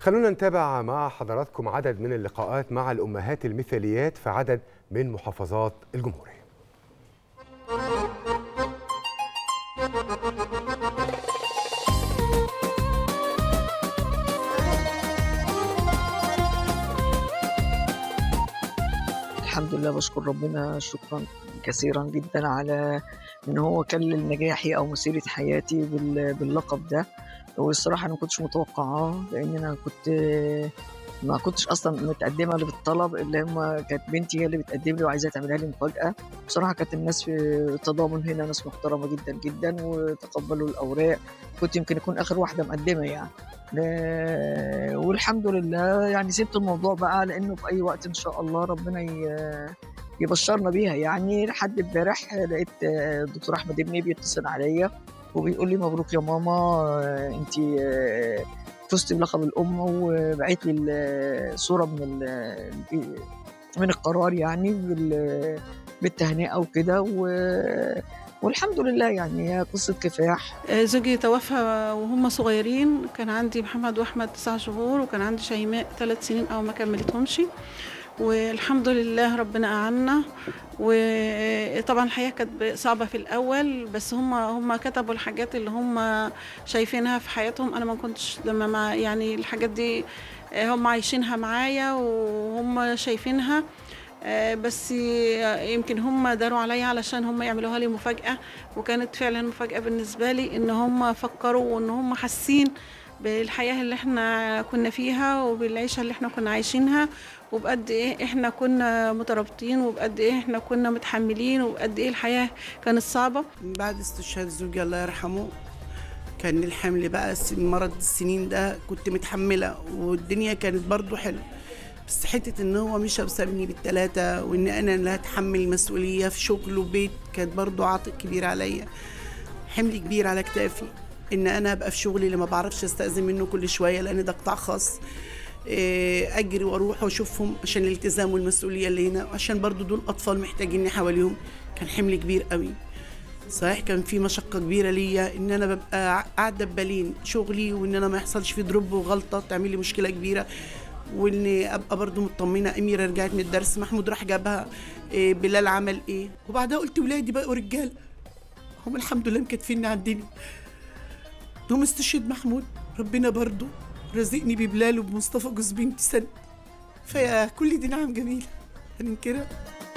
خلونا نتابع مع حضراتكم عدد من اللقاءات مع الأمهات المثاليات في عدد من محافظات الجمهورية الحمد لله بشكر ربنا شكرا كثيرا جدا على ان هو كلل نجاحي او مسيره حياتي بال- باللقب ده والصراحه انا ما كنتش متوقعاه لان انا كنت ما كنتش اصلا متقدمه اللي بالطلب اللي هم كانت بنتي هي اللي بتقدم لي وعايزاها تعملها لي مفاجاه بصراحه كانت الناس في التضامن هنا ناس محترمه جدا جدا وتقبلوا الاوراق كنت يمكن اكون اخر واحده مقدمه يعني لا- والحمد لله يعني سبت الموضوع بقى لانه في اي وقت ان شاء الله ربنا ي- يبشرنا بيها يعني لحد امبارح لقيت الدكتور احمد ابني بيتصل عليا وبيقول لي مبروك يا ماما انت فزتي بلقب الام وبعت لي الصوره من ال- من القرار يعني بال- بالتهنئه وكده و- والحمد لله يعني هي قصه كفاح آه، زوجي توفى وهم صغيرين كان عندي محمد واحمد تسع شهور وكان عندي شيماء ثلاث سنين او ما كملتهمش والحمد لله ربنا أعنا وطبعا الحياة كانت صعبة في الأول بس هم هم كتبوا الحاجات اللي هم شايفينها في حياتهم أنا ما كنتش لما ما يعني الحاجات دي هم عايشينها معايا وهم شايفينها آه، بس يمكن هم داروا عليا علشان هم يعملوها لي مفاجأة وكانت فعلا مفاجأة بالنسبة لي إن هم فكروا وإن هم حاسين بالحياة اللي احنا كنا فيها وبالعيشة اللي احنا كنا عايشينها وبقد ايه احنا كنا مترابطين وبقد ايه احنا كنا متحملين وبقد ايه الحياة كانت صعبة بعد استشهاد زوجي الله يرحمه كان الحمل بقى س- مرض السنين ده كنت متحملة والدنيا كانت برضو حلوة بس حتة ان هو مش وسابني بالتلاتة وان انا اللي هتحمل المسؤولية في شغل وبيت كانت برضو عاتق كبير عليا حمل كبير على كتافي ان انا ابقى في شغلي اللي ما بعرفش استأذن منه كل شوية لان ده قطاع خاص إيه، اجري واروح واشوفهم عشان الالتزام والمسؤوليه اللي هنا عشان برضو دول اطفال محتاجيني حواليهم كان حمل كبير قوي صحيح كان في مشقة كبيرة ليا إن أنا ببقى قاعدة ببالين شغلي وإن أنا ما يحصلش في دروب وغلطة تعمل لي مشكلة كبيرة وإني أبقى برضو مطمنة أميرة رجعت من الدرس محمود راح جابها إيه بلال عمل إيه وبعدها قلت ولادي بقوا رجالة هم الحمد لله مكتفيني على الدنيا دوم استشهد محمود ربنا برضو رزقني ببلال وبمصطفى جوز بنتي سنة فيا كل دي نعم جميلة هننكرها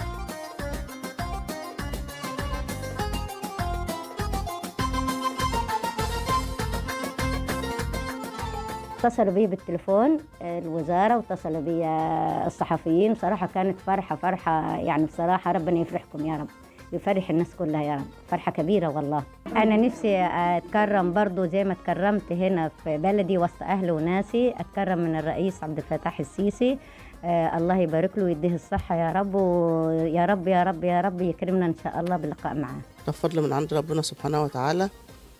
اتصلوا بي بالتليفون آه، الوزارة واتصلوا بي آه، الصحفيين بصراحة كانت فرحة فرحة يعني بصراحة ربنا يفرحكم يا رب يفرح الناس كلها يا رب فرحة كبيرة والله أنا نفسي أتكرم برضو زي ما تكرمت هنا في بلدي وسط أهلي وناسي أتكرم من الرئيس عبد الفتاح السيسي آه الله يبارك له ويديه الصحة يا رب ويا رب يا رب يا رب يكرمنا إن شاء الله باللقاء معاه ده فضل من عند ربنا سبحانه وتعالى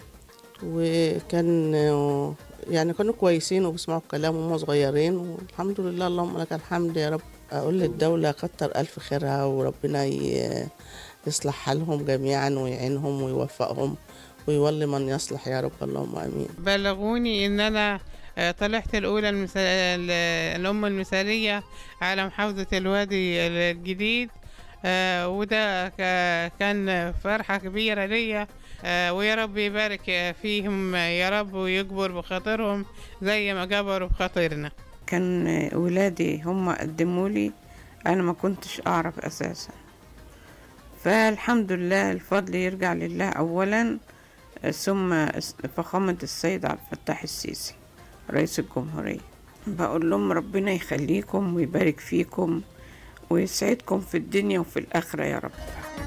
وكان يعني كانوا كويسين وبيسمعوا الكلام وهم صغيرين والحمد لله اللهم لك الحمد يا رب أقول للدولة كتر ألف خيرها وربنا ي- يصلح حالهم جميعا ويعينهم ويوفقهم ويولي من يصلح يا رب اللهم آمين بلغوني ان انا آه، طلعت الاولى المثال الام المثاليه على محافظه الوادي الجديد آه، وده ك- كان فرحه كبيره ليا آه، ويا رب يبارك فيهم يا رب ويجبر بخاطرهم زي ما جبروا بخاطرنا كان ولادي هم قدموا لي انا ما كنتش اعرف اساسا فالحمد لله الفضل يرجع لله اولا ثم فخامة السيد عبد الفتاح السيسي رئيس الجمهورية بقول لهم ربنا يخليكم ويبارك فيكم ويسعدكم في الدنيا وفي الآخرة يا رب